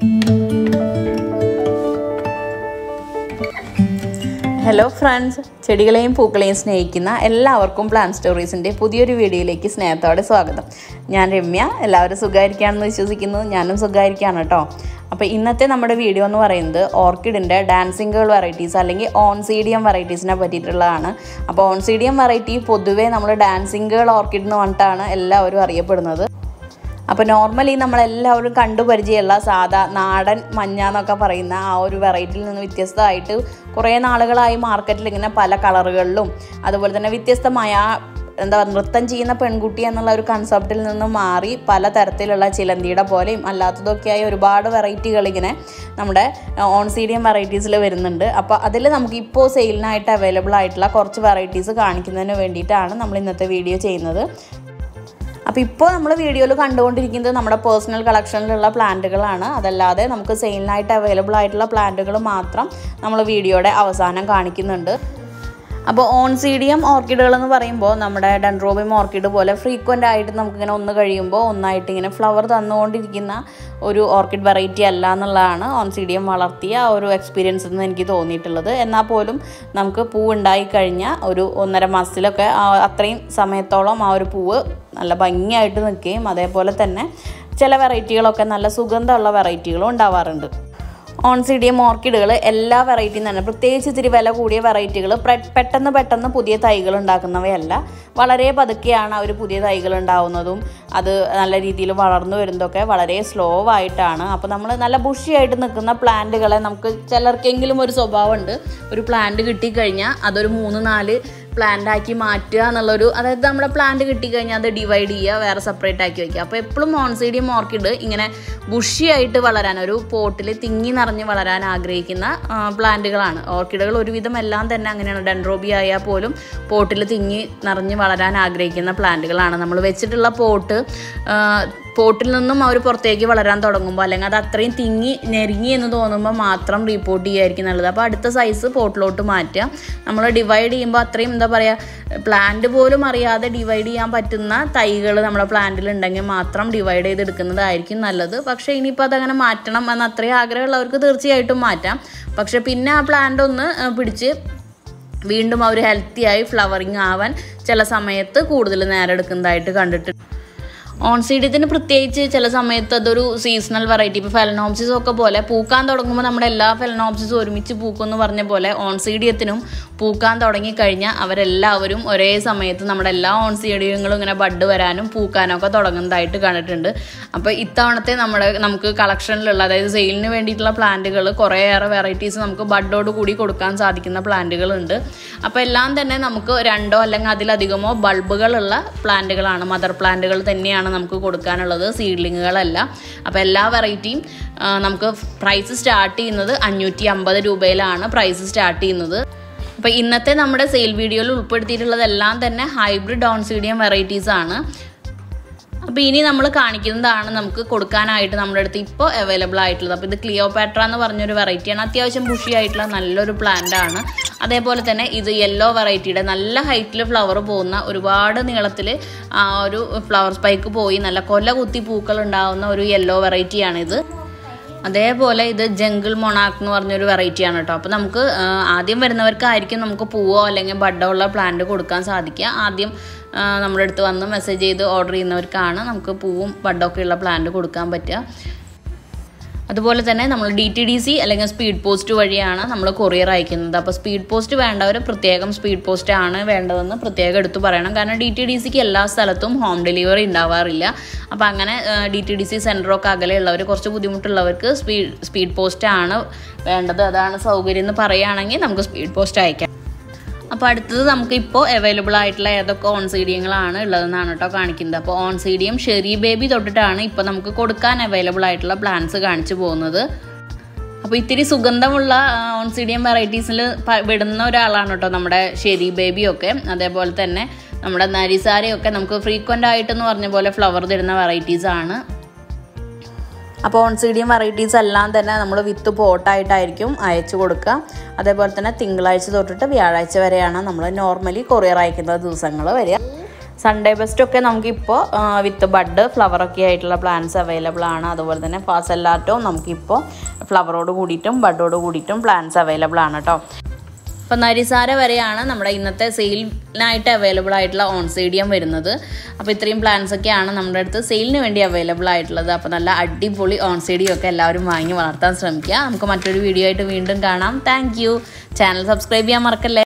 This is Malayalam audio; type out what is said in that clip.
ഹലോ ഫ്രണ്ട്സ് ചെടികളെയും പൂക്കളെയും സ്നേഹിക്കുന്ന എല്ലാവർക്കും പ്ലാൻ സ്റ്റോറീസിൻ്റെ പുതിയൊരു വീഡിയോയിലേക്ക് സ്നേഹത്തോടെ സ്വാഗതം ഞാൻ രമ്യ എല്ലാവരും സുഖമായിരിക്കുകയാണെന്ന് വിശ്വസിക്കുന്നു ഞാനും സുഖമായിരിക്കുകയാണ് കേട്ടോ അപ്പോൾ ഇന്നത്തെ നമ്മുടെ വീഡിയോ എന്ന് പറയുന്നത് ഓർക്കിഡിൻ്റെ ഡാൻസിങ് ഗേൾ വെറൈറ്റീസ് അല്ലെങ്കിൽ ഓൺസീഡിയം വെറൈറ്റീസിനെ പറ്റിയിട്ടുള്ളതാണ് അപ്പോൾ ഓൺസീഡിയം വെറൈറ്റി പൊതുവേ നമ്മൾ ഡാൻസിങ് ഗേൾ ഓർക്കിഡ് എന്ന് പറഞ്ഞിട്ടാണ് എല്ലാവരും അറിയപ്പെടുന്നത് അപ്പോൾ നോർമലി നമ്മളെല്ലാവരും കണ്ടു പരിചയമുള്ള സാധാ നാടൻ മഞ്ഞ എന്നൊക്കെ പറയുന്ന ആ ഒരു വെറൈറ്റിയിൽ നിന്ന് വ്യത്യസ്തമായിട്ട് കുറേ നാളുകളായി മാർക്കറ്റിൽ ഇങ്ങനെ പല കളറുകളിലും അതുപോലെ തന്നെ വ്യത്യസ്തമായ ആ എന്താ പറയുക നൃത്തം ചെയ്യുന്ന പെൺകുട്ടി എന്നുള്ള ഒരു കൺസെപ്റ്റിൽ നിന്ന് മാറി പല തരത്തിലുള്ള ചിലന്തിയുടെ പോലെയും അല്ലാത്തതൊക്കെയായി ഒരുപാട് വെറൈറ്റികൾ ഇങ്ങനെ നമ്മുടെ ഓൺസീഡിയം വെറൈറ്റീസിൽ വരുന്നുണ്ട് അപ്പോൾ അതിൽ നമുക്ക് ഇപ്പോൾ സെയിലിനായിട്ട് അവൈലബിൾ ആയിട്ടുള്ള കുറച്ച് വെറൈറ്റീസ് കാണിക്കുന്നതിന് വേണ്ടിയിട്ടാണ് നമ്മൾ ഇന്നത്തെ വീഡിയോ ചെയ്യുന്നത് അപ്പോൾ ഇപ്പോൾ നമ്മൾ വീഡിയോയിൽ കണ്ടുകൊണ്ടിരിക്കുന്നത് നമ്മുടെ പേഴ്സണൽ കളക്ഷനിലുള്ള പ്ലാന്റുകളാണ് അതല്ലാതെ നമുക്ക് സെയിലിനായിട്ട് അവൈലബിൾ ആയിട്ടുള്ള പ്ലാന്റുകൾ മാത്രം നമ്മൾ വീഡിയോയുടെ അവസാനം കാണിക്കുന്നുണ്ട് അപ്പോൾ ഓൺസീഡിയം ഓർക്കിഡുകൾ എന്ന് പറയുമ്പോൾ നമ്മുടെ ഡെൻഡ്രോബിയം ഓർക്കിഡ് പോലെ ഫ്രീക്വൻ്റ് ആയിട്ട് നമുക്കിങ്ങനെ ഒന്ന് കഴിയുമ്പോൾ ഒന്നായിട്ട് ഇങ്ങനെ ഫ്ലവർ തന്നുകൊണ്ടിരിക്കുന്ന ഒരു ഓർക്കിഡ് വെറൈറ്റി അല്ല എന്നുള്ളതാണ് ഓൺസീഡിയം വളർത്തിയ ആ ഒരു എക്സ്പീരിയൻസ് എന്ന് എനിക്ക് തോന്നിയിട്ടുള്ളത് എന്നാൽ പോലും നമുക്ക് പൂ ഉണ്ടായി കഴിഞ്ഞ ഒരു ഒന്നര മാസത്തിലൊക്കെ ആ അത്രയും സമയത്തോളം ആ ഒരു പൂവ് നല്ല ഭംഗിയായിട്ട് നിൽക്കുകയും അതേപോലെ തന്നെ ചില വെറൈറ്റികളൊക്കെ നല്ല സുഗന്ധമുള്ള വെറൈറ്റികളും ഉണ്ടാവാറുണ്ട് ഓൺസിഡിയം ഓർക്കിഡുകൾ എല്ലാ വെറൈറ്റിയും തന്നെ പ്രത്യേകിച്ച് ഇത്തിരി വില കൂടിയ വെറൈറ്റികൾ പെട്ടെന്ന് പെട്ടെന്ന് പുതിയ തൈകൾ ഉണ്ടാക്കുന്നവയല്ല വളരെ പതുക്കെയാണ് അവർ പുതിയ തൈകൾ ഉണ്ടാവുന്നതും അത് നല്ല രീതിയിൽ വളർന്നു വരുന്നതൊക്കെ വളരെ സ്ലോ ആയിട്ടാണ് അപ്പോൾ നമ്മൾ നല്ല ബുഷിയായിട്ട് നിൽക്കുന്ന പ്ലാന്റുകളെ നമുക്ക് ചിലർക്കെങ്കിലും ഒരു സ്വഭാവമുണ്ട് ഒരു പ്ലാന്റ് കിട്ടിക്കഴിഞ്ഞാൽ അതൊരു മൂന്ന് നാല് പ്ലാന്റ് ആക്കി മാറ്റുക എന്നുള്ളൊരു അതായത് നമ്മുടെ പ്ലാന്റ് കിട്ടിക്കഴിഞ്ഞാൽ അത് ഡിവൈഡ് ചെയ്യുക വേറെ സെപ്പറേറ്റ് ആക്കി വയ്ക്കുക അപ്പോൾ എപ്പോഴും ഓൺസൈഡിയം ഓർക്കിഡ് ഇങ്ങനെ ബുഷിയായിട്ട് വളരാൻ ഒരു പോട്ടിൽ തിങ്ങി നിറഞ്ഞ് വളരാൻ ആഗ്രഹിക്കുന്ന പ്ലാന്റുകളാണ് ഓർക്കിഡുകൾ ഒരുവിധം എല്ലാം തന്നെ അങ്ങനെയാണ് ഡെൻഡ്രോബി ആയാൽ പോലും പോട്ടിൽ തിങ്ങി നിറഞ്ഞ് വളരാൻ ആഗ്രഹിക്കുന്ന പ്ലാന്റുകളാണ് നമ്മൾ വെച്ചിട്ടുള്ള പോട്ട് പോട്ടിൽ നിന്നും അവർ പുറത്തേക്ക് വളരാൻ തുടങ്ങുമ്പോൾ അല്ലെങ്കിൽ അത് അത്രയും തിങ്ങി ഞെരുങ്ങി എന്ന് തോന്നുമ്പോൾ മാത്രം റിപ്പോർട്ട് ചെയ്യുമായിരിക്കും നല്ലത് അപ്പോൾ അടുത്ത സൈസ് പോട്ടിലോട്ട് മാറ്റുക നമ്മൾ ഡിവൈഡ് ചെയ്യുമ്പോൾ അത്രയും എന്താ പറയുക പ്ലാന്റ് പോലും അറിയാതെ ഡിവൈഡ് ചെയ്യാൻ പറ്റുന്ന തൈകൾ നമ്മുടെ പ്ലാന്റിൽ ഉണ്ടെങ്കിൽ മാത്രം ഡിവൈഡ് ചെയ്തെടുക്കുന്നതായിരിക്കും നല്ലത് പക്ഷേ ഇനിയിപ്പോൾ അതങ്ങനെ മാറ്റണം എന്ന് അത്രയും ആഗ്രഹമുള്ളവർക്ക് തീർച്ചയായിട്ടും മാറ്റാം പക്ഷേ പിന്നെ ആ പ്ലാന്റ് ഒന്ന് പിടിച്ച് വീണ്ടും അവർ ഹെൽത്തിയായി ഫ്ലവറിങ് ആവാൻ ചില സമയത്ത് കൂടുതൽ നേരം എടുക്കുന്നതായിട്ട് കണ്ടിട്ടുണ്ട് ഓൺസീഡിയത്തിന് പ്രത്യേകിച്ച് ചില സമയത്ത് അതൊരു സീസണൽ വെറൈറ്റി ഇപ്പോൾ ഫെലനോപ്സിസ് ഒക്കെ പോലെ പൂക്കാൻ തുടങ്ങുമ്പോൾ നമ്മുടെ എല്ലാ ഫെലനോപ്സിസും ഒരുമിച്ച് പൂക്കും എന്ന് പറഞ്ഞ പോലെ ഓൺസീഡിയത്തിനും പൂക്കാൻ തുടങ്ങിക്കഴിഞ്ഞാൽ അവരെല്ലാവരും ഒരേ സമയത്ത് നമ്മുടെ എല്ലാ ഓൺസീഡിയങ്ങളും ഇങ്ങനെ ബഡ് വരാനും പൂക്കാനും ഒക്കെ തുടങ്ങുന്നതായിട്ട് കണ്ടിട്ടുണ്ട് അപ്പോൾ ഇത്തവണത്തെ നമ്മുടെ നമുക്ക് കളക്ഷനിലുള്ള അതായത് സെയിലിന് വേണ്ടിയിട്ടുള്ള പ്ലാന്റുകൾ കുറേയേറെ വെറൈറ്റീസ് നമുക്ക് ബഡോട് കൂടി കൊടുക്കാൻ സാധിക്കുന്ന പ്ലാന്റുകളുണ്ട് അപ്പോൾ എല്ലാം തന്നെ നമുക്ക് രണ്ടോ അല്ലെങ്കിൽ അതിലധികമോ ബൾബുകളുള്ള പ്ലാന്റുകളാണ് മദർ പ്ലാന്റുകൾ തന്നെയാണ് നമുക്ക് കൊടുക്കാനുള്ളത് സീഡ്ലിങ്ങുകളല്ല അപ്പോൾ എല്ലാ വെറൈറ്റിയും നമുക്ക് പ്രൈസ് സ്റ്റാർട്ട് ചെയ്യുന്നത് അഞ്ഞൂറ്റി അമ്പത് രൂപയിലാണ് പ്രൈസ് സ്റ്റാർട്ട് ചെയ്യുന്നത് അപ്പോൾ ഇന്നത്തെ നമ്മുടെ സെയിൽ വീഡിയോയിൽ ഉൾപ്പെടുത്തിയിട്ടുള്ളതെല്ലാം തന്നെ ഹൈബ്രിഡ് ഓൺസീഡിയം വെറൈറ്റീസ് ആണ് അപ്പോൾ ഇനി നമ്മൾ കാണിക്കുന്നതാണ് നമുക്ക് കൊടുക്കാനായിട്ട് നമ്മുടെ അടുത്ത് ഇപ്പോൾ അവൈലബിൾ ആയിട്ടുള്ളത് അപ്പോൾ ഇത് ക്ലിയോപാട്ര എന്ന് പറഞ്ഞൊരു വെറൈറ്റിയാണ് അത്യാവശ്യം ബുഷി ആയിട്ടുള്ള നല്ലൊരു പ്ലാന്റ് ആണ് അതേപോലെ തന്നെ ഇത് യെല്ലോ വെറൈറ്റിയുടെ നല്ല ഹൈറ്റിൽ ഫ്ലവർ പോകുന്ന ഒരുപാട് നീളത്തിൽ ആ ഒരു ഫ്ലവർ സ്പൈക്ക് പോയി നല്ല കൊല കുത്തി പൂക്കൾ ഉണ്ടാകുന്ന ഒരു യെല്ലോ വെറൈറ്റിയാണിത് അതേപോലെ ഇത് ജംഗിൾ മൊണാക്ക് എന്ന് പറഞ്ഞൊരു വെറൈറ്റിയാണ് കേട്ടോ അപ്പോൾ നമുക്ക് ആദ്യം വരുന്നവർക്കായിരിക്കും നമുക്ക് പൂവോ അല്ലെങ്കിൽ ബഡോ ഉള്ള പ്ലാന്റ് കൊടുക്കാൻ സാധിക്കുക ആദ്യം നമ്മുടെ അടുത്ത് വന്ന് മെസ്സേജ് ചെയ്ത് ഓർഡർ ചെയ്യുന്നവർക്കാണ് നമുക്ക് പൂവും ബഡൊക്കെ ഉള്ള പ്ലാന്റ് കൊടുക്കാൻ പറ്റുക അതുപോലെ തന്നെ നമ്മൾ ഡി ടി ഡി സി അല്ലെങ്കിൽ സ്പീഡ് പോസ്റ്റ് വഴിയാണ് നമ്മൾ കൊറിയർ അയക്കുന്നത് അപ്പോൾ സ്പീഡ് പോസ്റ്റ് വേണ്ടവർ പ്രത്യേകം സ്പീഡ് പോസ്റ്റ് ആണ് വേണ്ടതെന്ന് പ്രത്യേകം എടുത്തു പറയണം കാരണം ഡി ടി ഡി സിക്ക് എല്ലാ സ്ഥലത്തും ഹോം ഡെലിവറി ഉണ്ടാവാറില്ല അപ്പോൾ അങ്ങനെ ഡി ടി ഡി സി സെൻറ്ററൊക്കെ അകലെയുള്ളവർ കുറച്ച് ബുദ്ധിമുട്ടുള്ളവർക്ക് സ്പീഡ് സ്പീഡ് പോസ്റ്റ് ആണ് വേണ്ടത് അതാണ് സൗകര്യം എന്ന് പറയുകയാണെങ്കിൽ നമുക്ക് സ്പീഡ് പോസ്റ്റ് അയക്കാം അപ്പോൾ അടുത്തത് നമുക്ക് ഇപ്പോൾ അവൈലബിൾ ആയിട്ടുള്ള ഏതൊക്കെ ഓൺസീഡിയങ്ങളാണ് ഉള്ളതെന്നാണ് കേട്ടോ കാണിക്കുന്നത് അപ്പോൾ ഓൺസീഡിയം ഷെറി ബേബി തൊട്ടിട്ടാണ് ഇപ്പോൾ നമുക്ക് കൊടുക്കാൻ അവൈലബിൾ ആയിട്ടുള്ള പ്ലാന്റ്സ് കാണിച്ചു പോകുന്നത് അപ്പോൾ ഇത്തിരി സുഗന്ധമുള്ള ഓൺസീഡിയം വെറൈറ്റീസിൽ വിടുന്ന ഒരാളാണ് കേട്ടോ നമ്മുടെ ഷെരി ബേബിയൊക്കെ അതേപോലെ തന്നെ നമ്മുടെ നരിസാരയൊക്കെ നമുക്ക് ഫ്രീക്വൻ്റ് ആയിട്ടെന്ന് പറഞ്ഞ പോലെ ഫ്ലവർ തരുന്ന വെറൈറ്റീസ് ആണ് അപ്പോൾ ഓൺസീഡിയം വെറൈറ്റീസ് എല്ലാം തന്നെ നമ്മൾ വിത്ത് പോട്ടായിട്ടായിരിക്കും അയച്ചു കൊടുക്കുക അതേപോലെ തന്നെ തിങ്കളാഴ്ച തൊട്ടിട്ട് വ്യാഴാഴ്ച വരെയാണ് നമ്മൾ നോർമലി കൊറിയർ അയക്കുന്ന ദിവസങ്ങൾ വരിക സൺഡേ ബെസ്റ്റ് ഒക്കെ നമുക്കിപ്പോൾ വിത്ത് ബഡ് ഫ്ലവറൊക്കെ ആയിട്ടുള്ള പ്ലാന്റ്സ് അവൈലബിൾ ആണ് അതുപോലെ തന്നെ ഫാസല്ലാറ്റോ നമുക്കിപ്പോൾ ഫ്ലവറോട് കൂടിയിട്ടും ബഡോട് കൂടിയിട്ടും പ്ലാന്റ്സ് അവൈലബിൾ ആണ് കേട്ടോ അപ്പോൾ നരിസാര വരെയാണ് നമ്മുടെ ഇന്നത്തെ സെയിലിനായിട്ട് അവൈലബിൾ ആയിട്ടുള്ള ഓൺ സൈഡിയം വരുന്നത് അപ്പോൾ ഇത്രയും പ്ലാൻസ് ഒക്കെയാണ് നമ്മുടെ അടുത്ത് സെയിലിന് വേണ്ടി അവൈലബിൾ ആയിട്ടുള്ളത് അപ്പോൾ നല്ല അടിപൊളി ഓൺ സൈഡിയം ഒക്കെ എല്ലാവരും വാങ്ങി വളർത്താൻ ശ്രമിക്കുക നമുക്ക് മറ്റൊരു വീഡിയോ ആയിട്ട് വീണ്ടും കാണാം താങ്ക് ചാനൽ സബ്സ്ക്രൈബ് ചെയ്യാൻ മറക്കല്ലേ